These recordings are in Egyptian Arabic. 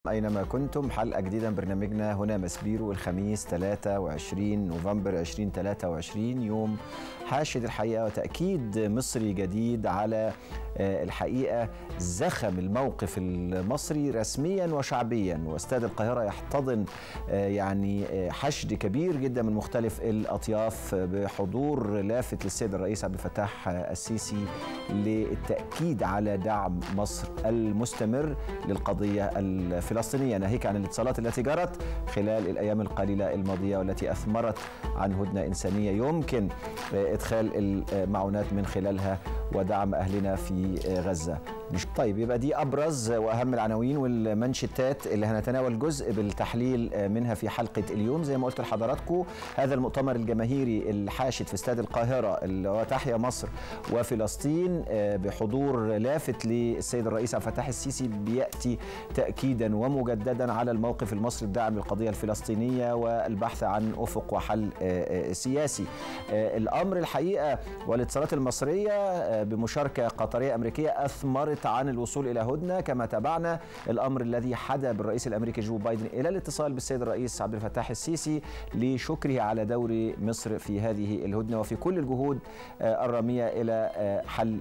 أينما كنتم حلقة جديدة من برنامجنا هنا مسبيرو الخميس 23 نوفمبر 2023 يوم حاشد الحقيقة وتأكيد مصري جديد على الحقيقة زخم الموقف المصري رسميا وشعبيا واستاد القاهرة يحتضن يعني حشد كبير جدا من مختلف الأطياف بحضور لافت للسيد الرئيس عبد الفتاح السيسي للتأكيد على دعم مصر المستمر للقضية الفلسطينية ناهيك عن الاتصالات التي جرت خلال الأيام القليلة الماضية والتي أثمرت عن هدنة إنسانية يمكن إدخال المعونات من خلالها ودعم أهلنا في غزة مش طيب يبقى دي أبرز وأهم العناوين والمنشتات اللي هنتناول جزء بالتحليل منها في حلقة اليوم زي ما قلت لحضراتكم هذا المؤتمر الجماهيري الحاشد في استاد القاهرة اللي هو تحيا مصر وفلسطين بحضور لافت للسيد الرئيس عبد الفتاح السيسي بيأتي تأكيدا ومجددا على الموقف المصري الداعم للقضية الفلسطينية والبحث عن أفق وحل سياسي الأمر الحقيقة والاتصالات المصرية بمشاركة قطرية أمريكية أثمرت عن الوصول إلى هدنة كما تابعنا الأمر الذي حدا بالرئيس الأمريكي جو بايدن إلى الاتصال بالسيد الرئيس عبد الفتاح السيسي لشكره على دور مصر في هذه الهدنة وفي كل الجهود الرامية إلى حل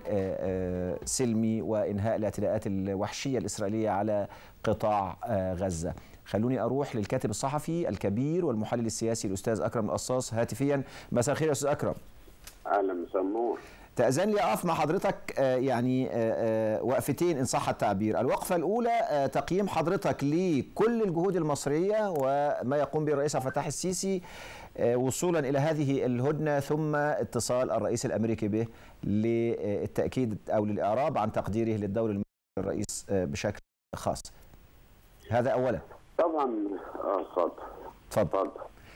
سلمي وإنهاء الاعتداءات الوحشية الإسرائيلية على قطاع غزة خلوني أروح للكاتب الصحفي الكبير والمحلل السياسي الأستاذ أكرم القصاص هاتفيا مساء الخير يا أستاذ أكرم أهلا مساء النور تأذن لي أقف مع حضرتك يعني وقفتين إن صح التعبير الوقفة الأولى تقييم حضرتك لكل الجهود المصرية وما يقوم به الرئيس عبد الفتاح السيسي وصولا إلى هذه الهدنة ثم اتصال الرئيس الأمريكي به للتأكيد أو للإعراب عن تقديره للدور المصري الرئيس بشكل خاص هذا أولا طبعا اه اتفضل اتفضل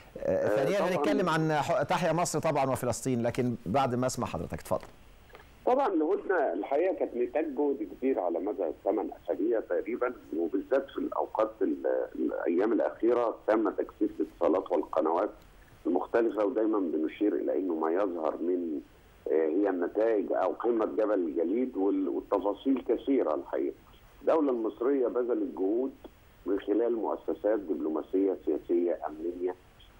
ثانيا طبعاً. هنتكلم عن تحيا مصر طبعا وفلسطين لكن بعد ما اسمع حضرتك اتفضل طبعا الهدنه الحقيقه كانت نتاج جهد كبير على مدى ثمان اسابيع تقريبا وبالذات في الاوقات ال- الايام الاخيره تم تكثيف الاتصالات والقنوات المختلفه ودايما بنشير الى انه ما يظهر من آه، هي النتائج او قمه جبل الجليد وال- والتفاصيل كثيره الحقيقه. الدوله المصريه بذلت جهود من خلال مؤسسات دبلوماسيه سياسيه امنيه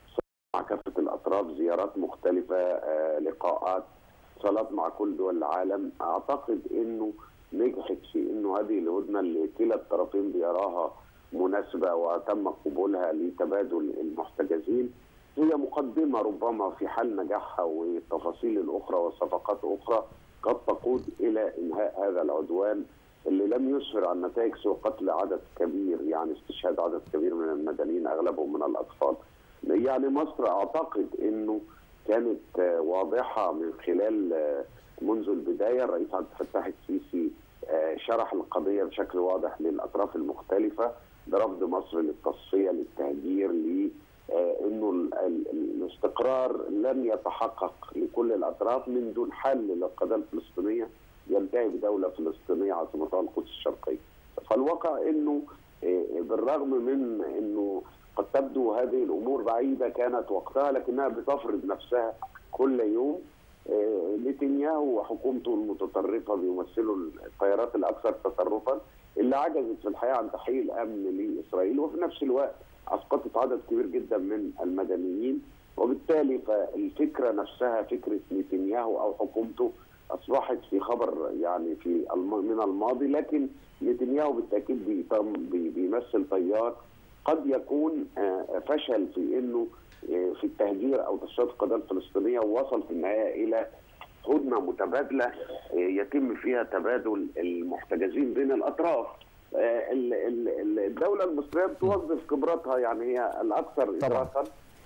مع كافه الاطراف زيارات مختلفه آه، لقاءات اتصالات مع كل دول العالم اعتقد انه نجحت في انه هذه الهدنه اللي كلا الطرفين بيراها مناسبه وتم قبولها لتبادل المحتجزين هي مقدمه ربما في حال نجاحها والتفاصيل الاخرى والصفقات اخرى قد تقود الى انهاء هذا العدوان اللي لم يسفر عن نتائج سوى قتل عدد كبير يعني استشهاد عدد كبير من المدنيين اغلبهم من الاطفال. يعني مصر اعتقد انه كانت آه، واضحه من خلال آه، منذ البدايه الرئيس عبد الفتاح السيسي آه، شرح القضيه بشكل واضح للاطراف المختلفه برفض مصر للتصفيه للتهجير ل آه، انه ال- ال- الاستقرار لن يتحقق لكل الاطراف من دون حل للقضيه الفلسطينيه ينتهي بدوله فلسطينيه عاصمتها القدس الشرقيه. فالواقع انه آه، بالرغم من انه قد تبدو هذه الامور بعيده كانت وقتها لكنها بتفرض نفسها كل يوم آه، نتنياهو وحكومته المتطرفه بيمثلوا التيارات الاكثر تطرفا اللي عجزت في الحقيقه عن تحقيق الامن لاسرائيل وفي نفس الوقت اسقطت عدد كبير جدا من المدنيين وبالتالي فالفكره نفسها فكره نتنياهو او حكومته اصبحت في خبر يعني في الم- من الماضي لكن نتنياهو بالتاكيد بيتم- بي- بيمثل تيار قد يكون آه، فشل في انه آه، في التهجير او تصفيه القضيه الفلسطينيه ووصل في النهايه الى هدنه متبادله آه، يتم فيها تبادل المحتجزين بين الاطراف. آه، ال- ال- ال- الدوله المصريه بتوظف خبراتها يعني هي الاكثر ادراكا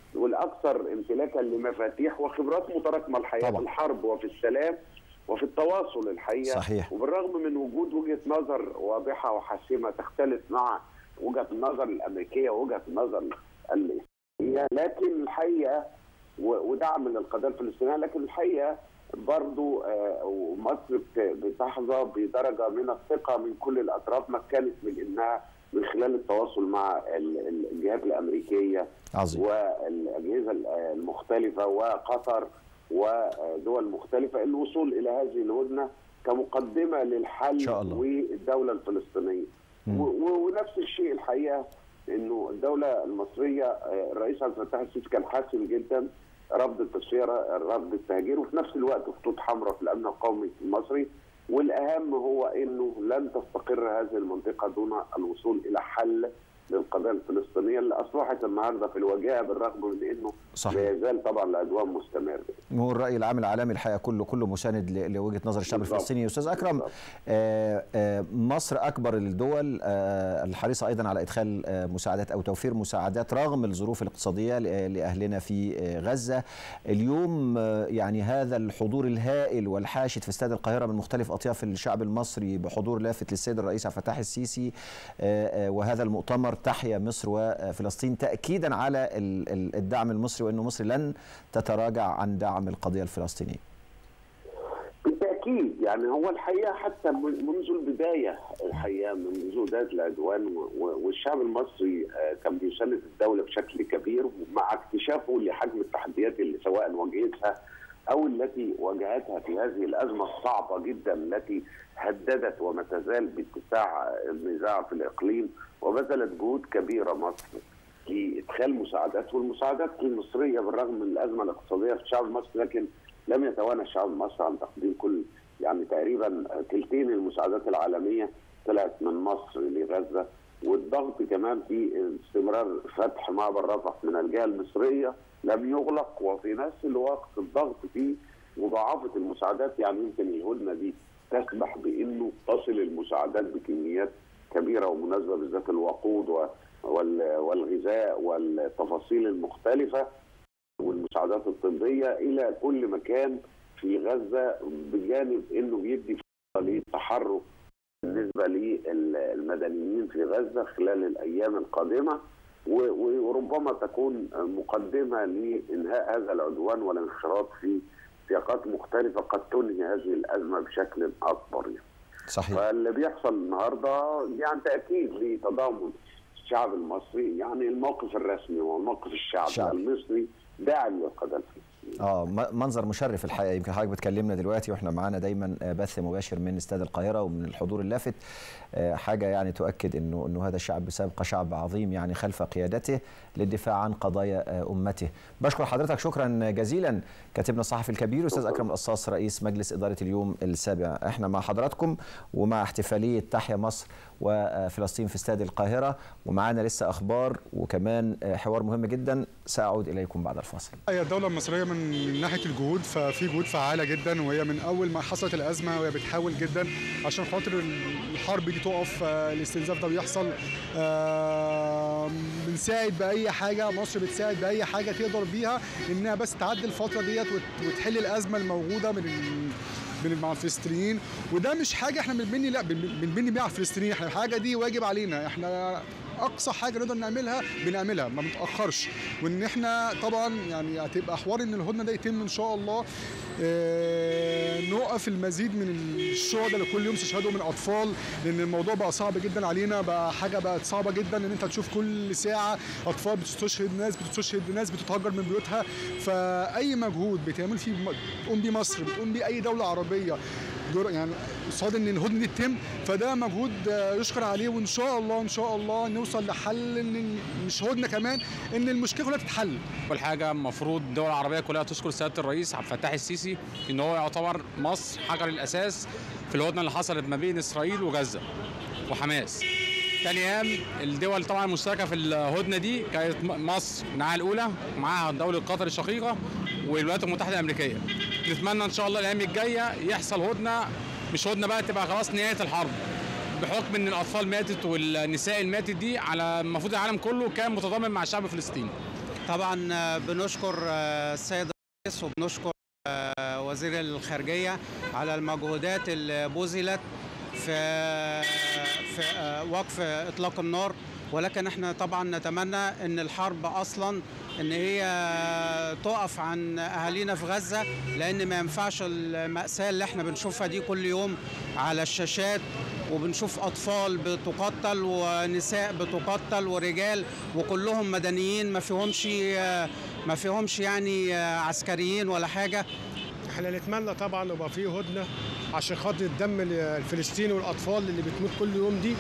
والاكثر امتلاكا لمفاتيح وخبرات متراكمه الحقيقه طبعا. في الحرب وفي السلام وفي التواصل الحقيقه صحيح. وبالرغم من وجود وجهه نظر واضحه وحاسمه تختلف مع وجهه النظر الامريكيه ووجهه النظر الاسرائيليه لكن الحقيقه و- ودعم للقضيه الفلسطينيه لكن الحقيقه برضو آه، مصر بت- بتحظى بدرجه من الثقه من كل الاطراف مكنت من انها من خلال التواصل مع ال- ال- الجهات الامريكيه عظيم والاجهزه المختلفه وقطر ودول مختلفه الوصول الى هذه الهدنه كمقدمه للحل إن شاء الله. والدوله الفلسطينيه ونفس الشيء الحقيقه انه الدوله المصريه الرئيس عبد الفتاح السيسي كان حاسم جدا رفض التسفيره رفض التهجير وفي نفس الوقت خطوط حمراء في الامن القومي المصري والاهم هو انه لن تستقر هذه المنطقه دون الوصول الى حل للقضيه الفلسطينيه اللي اصبحت النهارده في الواجهه بالرغم من انه صحيح. لا يزال طبعا العدوان مستمر. هو الراي العام العالمي الحقيقه كله كله مساند لوجهه نظر الشعب الفلسطيني استاذ اكرم آه آه مصر اكبر الدول آه الحريصه ايضا على ادخال مساعدات او توفير مساعدات رغم الظروف الاقتصاديه لاهلنا في غزه. اليوم يعني هذا الحضور الهائل والحاشد في استاد القاهره من مختلف اطياف الشعب المصري بحضور لافت للسيد الرئيس عبد الفتاح السيسي وهذا المؤتمر تحيا مصر وفلسطين تاكيدا على الدعم المصري وانه مصر لن تتراجع عن دعم القضيه الفلسطينيه. بالتاكيد يعني هو الحقيقه حتى منذ البدايه الحقيقه منذ بدايه العدوان والشعب المصري كان بيساند الدوله بشكل كبير ومع اكتشافه لحجم التحديات اللي سواء واجهتها او التي واجهتها في هذه الازمه الصعبه جدا التي هددت وما تزال باتساع النزاع في الاقليم وبذلت جهود كبيره مصر في ادخال مساعدات والمساعدات المصريه بالرغم من الازمه الاقتصاديه في الشعب المصري لكن لم يتوانى الشعب المصري عن تقديم كل يعني تقريبا ثلثين المساعدات العالميه طلعت من مصر لغزه والضغط كمان في استمرار فتح معبر رفح من الجهه المصريه لم يغلق وفي نفس الوقت الضغط في مضاعفه المساعدات يعني يمكن الهدنه دي تسمح بانه تصل المساعدات بكميات كبيره ومناسبه بالذات الوقود والغذاء والتفاصيل المختلفه والمساعدات الطبيه الى كل مكان في غزه بجانب انه بيدي فرصه للتحرك بالنسبه للمدنيين في غزه خلال الايام القادمه وربما تكون مقدمه لانهاء هذا العدوان والانخراط في سياقات مختلفه قد تنهي هذه الازمه بشكل اكبر يعني. صحيح فاللي بيحصل النهارده يعني تاكيد لتضامن الشعب المصري يعني الموقف الرسمي والموقف الشعبي الشعب. المصري داعم للقضيه الفلسطينيه اه منظر مشرف الحقيقه يمكن حضرتك بتكلمنا دلوقتي واحنا معانا دايما بث مباشر من استاد القاهره ومن الحضور اللافت حاجه يعني تؤكد انه انه هذا الشعب سيبقى شعب عظيم يعني خلف قيادته للدفاع عن قضايا امته. بشكر حضرتك شكرا جزيلا كاتبنا الصحفي الكبير استاذ اكرم القصاص رئيس مجلس اداره اليوم السابع احنا مع حضراتكم ومع احتفاليه تحيا مصر وفلسطين في استاد القاهره ومعانا لسه اخبار وكمان حوار مهم جدا ساعود اليكم بعد الفاصل. هي الدوله المصريه من ناحيه الجهود ففي جهود فعاله جدا وهي من اول ما حصلت الازمه وهي بتحاول جدا عشان خاطر الحرب دي تقف الاستنزاف ده بيحصل بنساعد باي حاجه مصر بتساعد باي حاجه تقدر بيها انها بس تعدي الفتره ديت وتحل الازمه الموجوده من من مع الفلسطينيين وده مش حاجه احنا بنبني لا بنبني بيها على الفلسطينيين احنا الحاجه دي واجب علينا احنا اقصى حاجه نقدر نعملها بنعملها ما بنتاخرش وان احنا طبعا يعني هتبقى حوار ان الهدنه ده يتم ان شاء الله اه نوقف المزيد من الشهداء اللي كل يوم استشهدوا من اطفال لان الموضوع بقى صعب جدا علينا بقى حاجه بقت صعبه جدا ان انت تشوف كل ساعه اطفال بتستشهد ناس بتستشهد ناس بتتهجر من بيوتها فاي مجهود بتعمل فيه بتقوم بيه مصر بتقوم بيه اي دوله عربيه يعني قصاد ان الهدنه تتم فده مجهود يشكر عليه وان شاء الله ان شاء الله نوصل لحل ان مش هدنه كمان ان المشكله كلها تتحل. اول حاجه المفروض الدول العربيه كلها تشكر سياده الرئيس عبد الفتاح السيسي ان هو يعتبر مصر حجر الاساس في الهدنه اللي حصلت ما بين اسرائيل وغزه وحماس. تاني ايام الدول طبعا المشتركه في الهدنه دي كانت مصر الناحيه الاولى معاها دوله قطر الشقيقه والولايات المتحده الامريكيه. نتمنى ان شاء الله الايام الجايه يحصل هدنه مش هدنه بقى تبقى خلاص نهايه الحرب بحكم ان الاطفال ماتت والنساء اللي ماتت دي على المفروض العالم كله كان متضامن مع الشعب الفلسطيني. طبعا بنشكر السيد الرئيس وبنشكر وزير الخارجيه على المجهودات اللي بذلت في في وقف اطلاق النار ولكن احنا طبعا نتمنى ان الحرب اصلا ان هي تقف عن اهالينا في غزه لان ما ينفعش الماساه اللي احنا بنشوفها دي كل يوم على الشاشات وبنشوف اطفال بتقتل ونساء بتقتل ورجال وكلهم مدنيين ما فيهمش ما فيهمش يعني عسكريين ولا حاجه احنا نتمنى طبعا يبقى في هدنه عشان خاطر الدم الفلسطيني والاطفال اللي بتموت كل يوم دي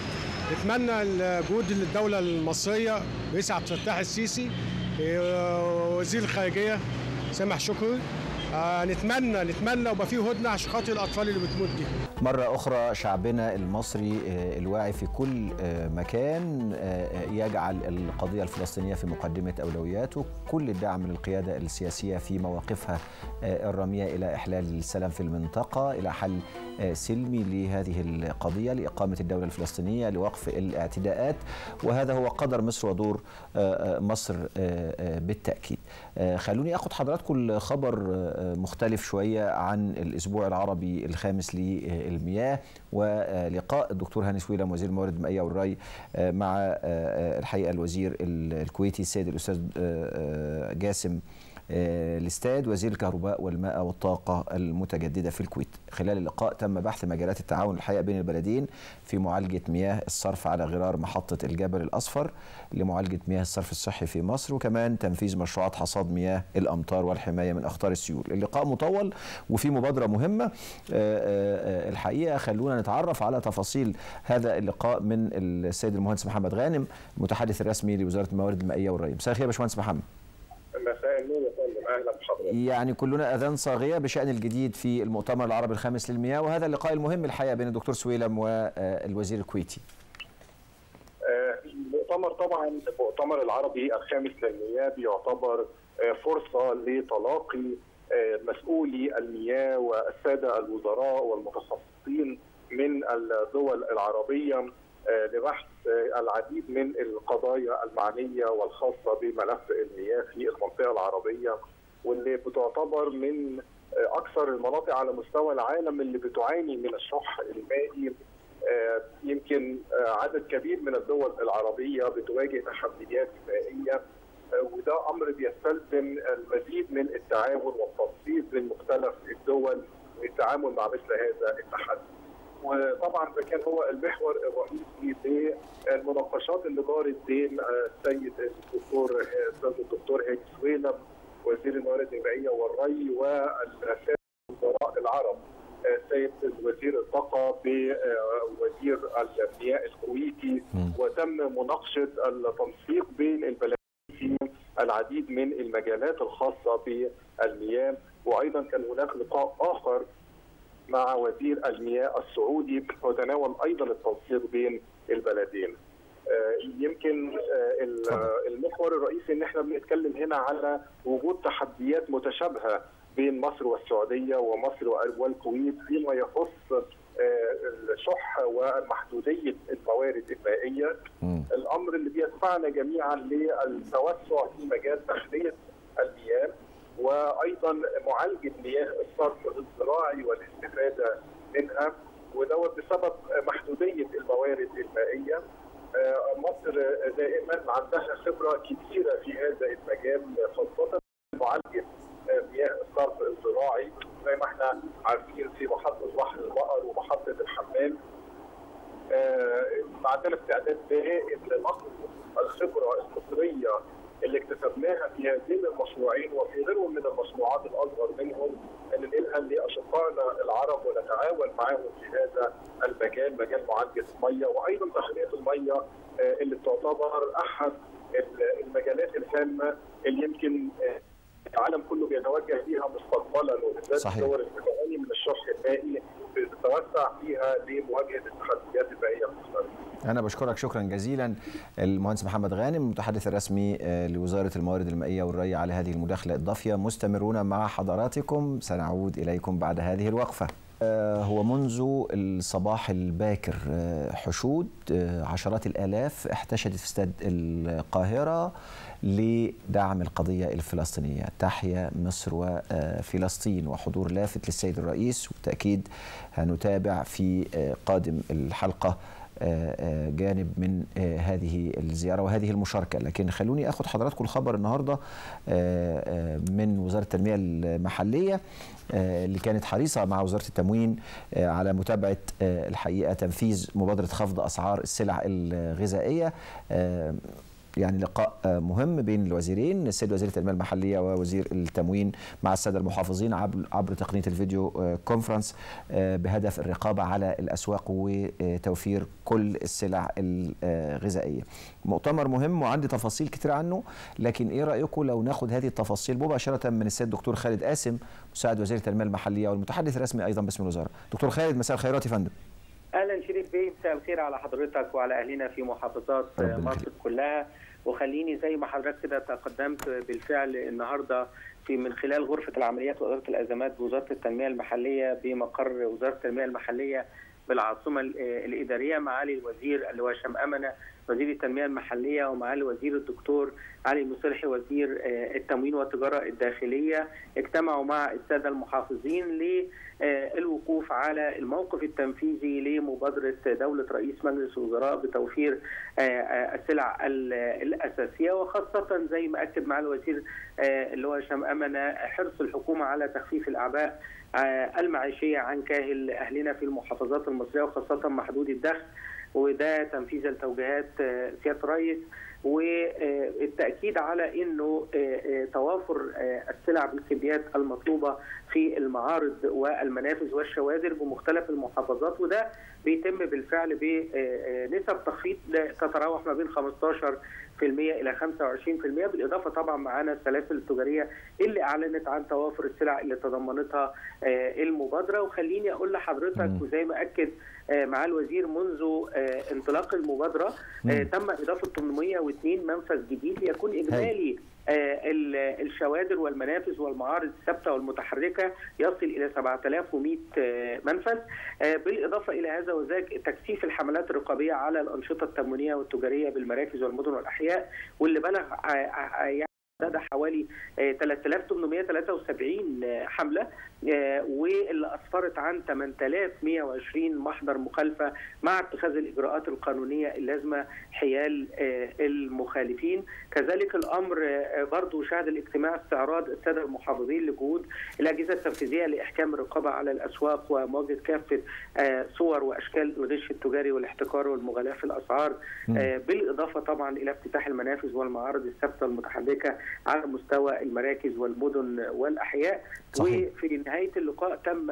نتمنى الجهود الدوله المصريه رئيس عبد الفتاح السيسي آه، وزير الخارجيه سامح شكري آه، نتمنى نتمنى ويبقى فيه هدنه عشان خاطر الاطفال اللي بتموت دي مرة أخرى شعبنا المصري آه، الواعي في كل آه، مكان آه، يجعل القضية الفلسطينية في مقدمة أولوياته كل الدعم للقيادة السياسية في مواقفها آه، الرامية إلى إحلال السلام في المنطقة إلى حل آه، سلمي لهذه القضية لإقامة الدولة الفلسطينية لوقف الاعتداءات وهذا هو قدر مصر ودور آه، آه، مصر آه، آه، بالتأكيد آه، خلوني أخذ حضراتكم لخبر آه، مختلف شوية عن الأسبوع العربي الخامس للمياه ولقاء الدكتور هاني سويلم وزير الموارد المائية والري آه، مع آه، آه، الحقيقة الوزير ال- الكويتي السيد الأستاذ آه، آه، جاسم آه، الاستاد وزير الكهرباء والماء والطاقة المتجددة في الكويت خلال اللقاء تم بحث مجالات التعاون الحقيقة بين البلدين في معالجة مياه الصرف على غرار محطة الجبل الأصفر لمعالجة مياه الصرف الصحي في مصر وكمان تنفيذ مشروعات حصاد مياه الأمطار والحماية من أخطار السيول اللقاء مطول وفي مبادرة مهمة آه، آه، آه، الحقيقة خلونا نتعرف على تفاصيل هذا اللقاء من السيد المهندس محمد غانم المتحدث الرسمي لوزارة الموارد المائية والري مساء الخير يا باشمهندس محمد مساء النور يا فندم اهلا بحضرتك يعني كلنا اذان صاغيه بشان الجديد في المؤتمر العربي الخامس للمياه وهذا اللقاء المهم الحقيقه بين الدكتور سويلم والوزير الكويتي. آه، المؤتمر طبعا المؤتمر العربي الخامس للمياه بيعتبر آه، فرصه لتلاقي آه، مسؤولي المياه والساده الوزراء والمتخصصين من الدول العربيه آه، لبحث آه، العديد من القضايا المعنيه والخاصه بملف المياه في المنطقه العربيه واللي بتعتبر من آه، اكثر المناطق على مستوى العالم اللي بتعاني من الشح المائي آه، يمكن آه، عدد كبير من الدول العربية بتواجه تحديات مائية آه، وده أمر بيستلزم المزيد من التعاون والتنسيق بين مختلف الدول للتعامل مع مثل هذا التحدي. وطبعا ده كان هو المحور الرئيسي للمناقشات اللي دارت بين آه، السيد الدكتور آه، الأستاذ الدكتور هاني سويلم وزير الموارد المائية والري والسادة الوزراء العرب السيد وزير الطاقة بوزير المياه الكويتي وتم مناقشة التنسيق بين البلدين في العديد من المجالات الخاصة بالمياه وأيضا كان هناك لقاء آخر مع وزير المياه السعودي وتناول أيضا التنسيق بين البلدين آه، يمكن آه، ال- اتفضل. المحور الرئيسي ان احنا بنتكلم هنا على وجود تحديات متشابهه بين مصر والسعوديه ومصر والكويت فيما يخص آه، الشح ومحدوديه الموارد المائيه مم. الامر اللي بيدفعنا جميعا للتوسع في مجال تحليه المياه وايضا معالجه مياه الصرف الزراعي والاستفاده منها ودوت بسبب محدوديه الموارد المائيه آه، مصر دائما عندها خبره كبيره في هذا المجال خاصه معالجه آه، مياه الصرف الزراعي زي ما احنا عارفين في محطه بحر البقر ومحطه الحمام آه، عندنا استعداد دائم لنقل الخبره المصريه اللي اكتسبناها في هذين المشروعين وفي غيرهم من المشروعات الاصغر منهم ننقلها لاشقائنا العرب ونتعاون معهم في هذا المجال مجال معالجه الميه وايضا تخليه الميه آه، اللي تعتبر احد المجالات الهامه اللي يمكن آه، العالم كله بيتوجه ليها مستقبلا وبالذات صحيح. الدول اللي بتعاني من الشح المائي بتتوسع فيها لمواجهه التحديات المائيه المختلفه. انا بشكرك شكرا جزيلا المهندس محمد غانم المتحدث الرسمي آه، لوزاره الموارد المائيه والري على هذه المداخله الضافيه مستمرون مع حضراتكم سنعود اليكم بعد هذه الوقفه آه، هو منذ الصباح الباكر آه، حشود آه، عشرات الالاف احتشدت في استاد القاهره لدعم القضيه الفلسطينيه تحيا مصر وفلسطين وحضور لافت للسيد الرئيس وبالتاكيد هنتابع في آه، قادم الحلقه آه، آه، جانب من آه، هذه الزياره وهذه المشاركه لكن خلوني اخذ حضراتكم الخبر النهارده آه، آه، من وزاره التنميه المحليه آه، اللي كانت حريصه مع وزاره التموين آه، على متابعه آه، الحقيقه تنفيذ مبادره خفض اسعار السلع الغذائيه آه، يعني لقاء مهم بين الوزيرين السيد وزير التنميه المحليه ووزير التموين مع الساده المحافظين عبر عبر تقنيه الفيديو كونفرنس بهدف الرقابه على الاسواق وتوفير كل السلع الغذائيه. مؤتمر مهم وعندي تفاصيل كتير عنه لكن ايه رايكم لو ناخد هذه التفاصيل مباشره من السيد الدكتور خالد قاسم مساعد وزير التنميه المحليه والمتحدث الرسمي ايضا باسم الوزاره. دكتور خالد مساء الخيرات يا فندم. اهلا شريف بيه مساء الخير على حضرتك وعلى اهلنا في محافظات مصر كلها وخليني زي ما حضرتك كده تقدمت بالفعل النهارده في من خلال غرفه العمليات واداره الازمات بوزاره التنميه المحليه بمقر وزاره التنميه المحليه بالعاصمه الاداريه معالي الوزير اللي هو هشام امنه وزير التنميه المحليه ومعالي الوزير الدكتور علي مصلحي وزير التموين والتجاره الداخليه اجتمعوا مع الساده المحافظين للوقوف على الموقف التنفيذي لمبادره دوله رئيس مجلس الوزراء بتوفير السلع الاساسيه وخاصه زي ما اكد معالي الوزير اللي هو هشام امنه حرص الحكومه على تخفيف الاعباء المعيشيه عن كاهل اهلنا في المحافظات المصريه وخاصه محدود الدخل وده تنفيذا لتوجيهات سياده الرئيس والتاكيد على انه توافر السلع بالكميات المطلوبه في المعارض والمنافذ والشوادر بمختلف المحافظات وده بيتم بالفعل بنسب تخفيض تتراوح ما بين 15 الى 25% بالاضافه طبعا معانا السلاسل التجاريه اللي اعلنت عن توافر السلع اللي تضمنتها المبادره وخليني اقول لحضرتك وزي ما اكد مع الوزير منذ انطلاق المبادره تم اضافه 802 منفذ جديد ليكون اجمالي الشوادر والمنافذ والمعارض الثابته والمتحركه يصل الى 7100 منفذ بالاضافه الى هذا وذاك تكثيف الحملات الرقابيه على الانشطه التموينيه والتجاريه بالمراكز والمدن والاحياء واللي بلغ ده حوالي 3873 حمله واللي اسفرت عن 8120 محضر مخالفه مع اتخاذ الاجراءات القانونيه اللازمه حيال المخالفين كذلك الامر برضو شهد الاجتماع استعراض الساده المحافظين لجهود الاجهزه التنفيذيه لاحكام الرقابه على الاسواق ومواجهه كافه صور واشكال الغش التجاري والاحتكار والمغالاه في الاسعار بالاضافه طبعا الى افتتاح المنافذ والمعارض الثابته المتحركه على مستوى المراكز والمدن والاحياء صحيح. وفي نهايه اللقاء تم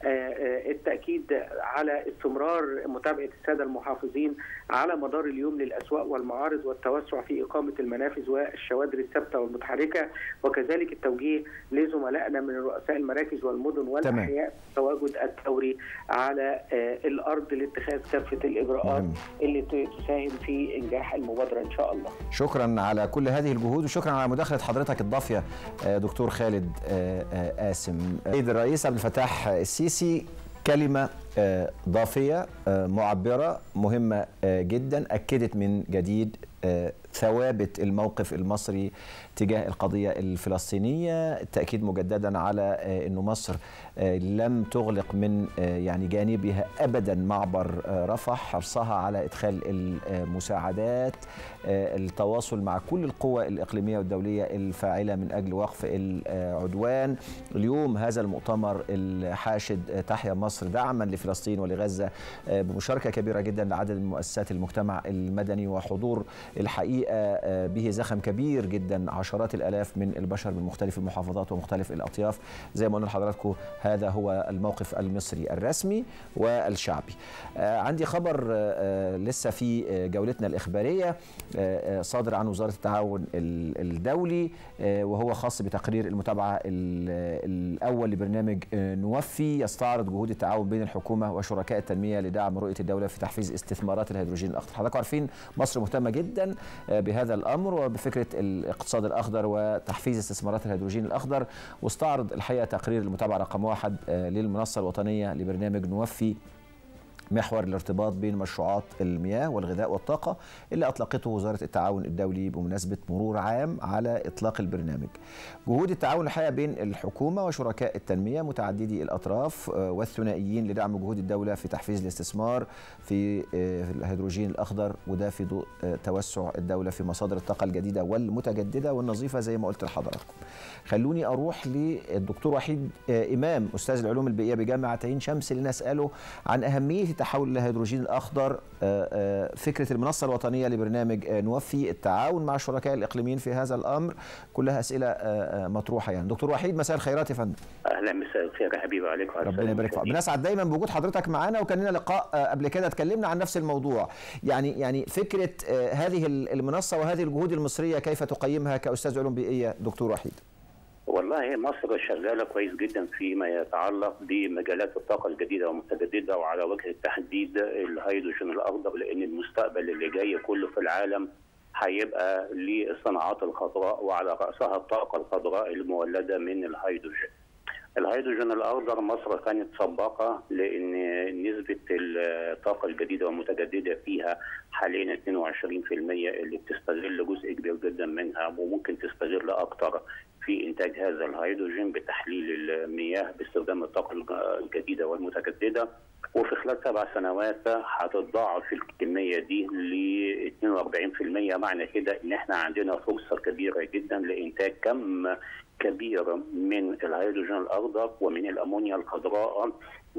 التاكيد على استمرار متابعه الساده المحافظين على مدار اليوم للاسواق والمعارض والتوسع في اقامه المنافذ والشوادر الثابته والمتحركه وكذلك التوجيه لزملائنا من رؤساء المراكز والمدن والاحياء التواجد الدوري على الارض لاتخاذ كافه الاجراءات مم. اللي تساهم في انجاح المبادره ان شاء الله. شكرا على كل هذه الجهود وشكرا على مداخله حضرتك الضافيه دكتور خالد قاسم. السيد الرئيس عبد الفتاح السيسي كلمه ضافيه معبره مهمه جدا اكدت من جديد ثوابت الموقف المصري تجاه القضية الفلسطينية التأكيد مجددا على أنه مصر لم تغلق من يعني جانبها أبدا معبر رفح حرصها على إدخال المساعدات التواصل مع كل القوى الإقليمية والدولية الفاعلة من أجل وقف العدوان اليوم هذا المؤتمر الحاشد تحيا مصر دعما لفلسطين ولغزة بمشاركة كبيرة جدا لعدد من مؤسسات المجتمع المدني وحضور الحقيقة به زخم كبير جدا عشرات الالاف من البشر من مختلف المحافظات ومختلف الاطياف زي ما قلنا لحضراتكم هذا هو الموقف المصري الرسمي والشعبي عندي خبر لسه في جولتنا الاخباريه صادر عن وزاره التعاون الدولي وهو خاص بتقرير المتابعه الاول لبرنامج نوفي يستعرض جهود التعاون بين الحكومه وشركاء التنميه لدعم رؤيه الدوله في تحفيز استثمارات الهيدروجين الاخضر حضراتكم عارفين مصر مهتمه جدا بهذا الامر وبفكره الاقتصاد الاخضر وتحفيز استثمارات الهيدروجين الاخضر واستعرض الحقيقه تقرير المتابعه رقم واحد للمنصه الوطنيه لبرنامج نوفي محور الارتباط بين مشروعات المياه والغذاء والطاقة اللي أطلقته وزارة التعاون الدولي بمناسبة مرور عام على إطلاق البرنامج جهود التعاون الحقيقة بين الحكومة وشركاء التنمية متعددي الأطراف والثنائيين لدعم جهود الدولة في تحفيز الاستثمار في الهيدروجين الأخضر وده في ضوء توسع الدولة في مصادر الطاقة الجديدة والمتجددة والنظيفة زي ما قلت لحضراتكم خلوني أروح للدكتور وحيد إمام أستاذ العلوم البيئية بجامعة عين شمس لنسأله عن أهمية التحول للهيدروجين الاخضر فكره المنصه الوطنيه لبرنامج نوفي التعاون مع الشركاء الاقليميين في هذا الامر كلها اسئله مطروحه يعني دكتور وحيد مساء الخيرات يا فندم اهلا مساء الخير يا حبيبي وعليكم ربنا يبارك فيك بنسعد دايما بوجود حضرتك معانا وكان لنا لقاء قبل كده اتكلمنا عن نفس الموضوع يعني يعني فكره هذه المنصه وهذه الجهود المصريه كيف تقيمها كاستاذ علوم بيئيه دكتور وحيد والله مصر شغاله كويس جدا فيما يتعلق بمجالات الطاقه الجديده والمتجدده وعلى وجه التحديد الهيدروجين الاخضر لان المستقبل اللي جاي كله في العالم هيبقى للصناعات الخضراء وعلى راسها الطاقه الخضراء المولده من الهيدروجين. الهيدروجين الاخضر مصر كانت سباقه لان نسبه الطاقه الجديده والمتجدده فيها حاليا 22% اللي بتستغل جزء كبير جدا منها وممكن تستغل اكثر في انتاج هذا الهيدروجين بتحليل المياه باستخدام الطاقه الجديده والمتجدده وفي خلال سبع سنوات هتتضاعف الكميه دي ل 42% معنى كده ان احنا عندنا فرصه كبيره جدا لانتاج كم كبير من الهيدروجين الاخضر ومن الامونيا الخضراء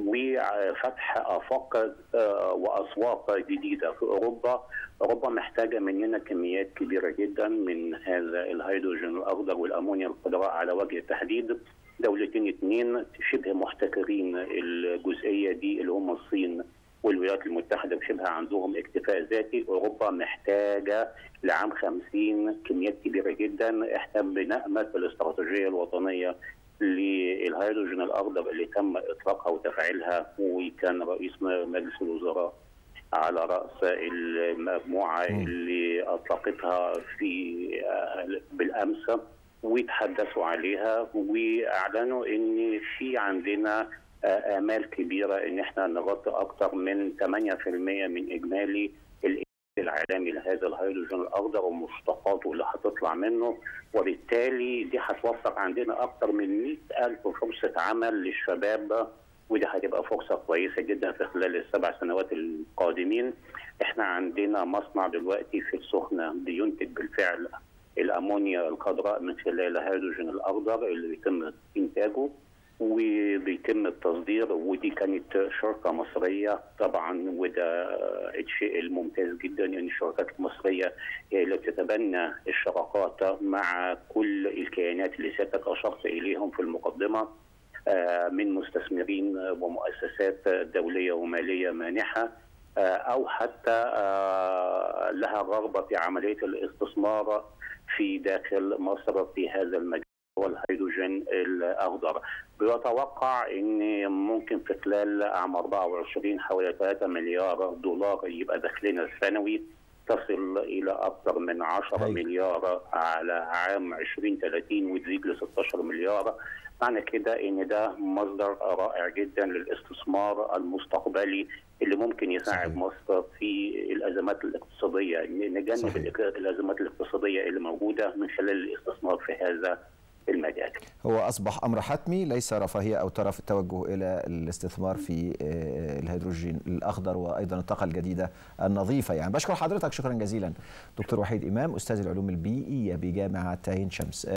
وفتح افاق واسواق جديده في اوروبا اوروبا محتاجه مننا كميات كبيره جدا من هذا الهيدروجين الاخضر والامونيا الخضراء على وجه التحديد دولتين اثنين شبه محتكرين الجزئيه دي اللي هم الصين والولايات المتحده بشبه عندهم اكتفاء ذاتي اوروبا محتاجه لعام 50 كميات كبيره جدا احنا بنامل في الاستراتيجيه الوطنيه للهيدروجين الاخضر اللي تم اطلاقها وتفعيلها وكان رئيس مجلس الوزراء على راس المجموعه اللي اطلقتها في بالامس وتحدثوا عليها واعلنوا ان في عندنا امال كبيره ان احنا نغطي اكثر من 8% من اجمالي العالمي لهذا الهيدروجين الاخضر ومشتقاته اللي هتطلع منه وبالتالي دي هتوفر عندنا اكثر من 100 الف فرصه عمل للشباب ودي هتبقى فرصه كويسه جدا في خلال السبع سنوات القادمين احنا عندنا مصنع دلوقتي في السخنه بينتج بالفعل الامونيا الخضراء من خلال الهيدروجين الاخضر اللي بيتم انتاجه وبيتم التصدير ودي كانت شركة مصرية طبعا وده الشيء الممتاز جدا ان يعني الشركات المصرية هي اللي بتتبنى الشراكات مع كل الكيانات اللي سيادتك أشرت إليهم في المقدمة من مستثمرين ومؤسسات دولية ومالية مانحة أو حتى لها رغبة في عملية الاستثمار في داخل مصر في هذا المجال والهيدروجين الاخضر بيتوقع ان ممكن في خلال عام 24 حوالي 3 مليار دولار يبقى دخلنا السنوي تصل الى اكثر من 10 هي. مليار على عام 2030 وتزيد ل 16 مليار معنى كده ان ده مصدر رائع جدا للاستثمار المستقبلي اللي ممكن يساعد صحيح. مصر في الازمات الاقتصاديه نجنب صحيح. الازمات الاقتصاديه اللي موجوده من خلال الاستثمار في هذا المجال هو أصبح أمر حتمي ليس رفاهية أو ترف التوجه إلى الاستثمار في الهيدروجين الأخضر وأيضا الطاقة الجديدة النظيفة يعني بشكر حضرتك شكرا جزيلا دكتور وحيد إمام أستاذ العلوم البيئية بجامعة عين شمس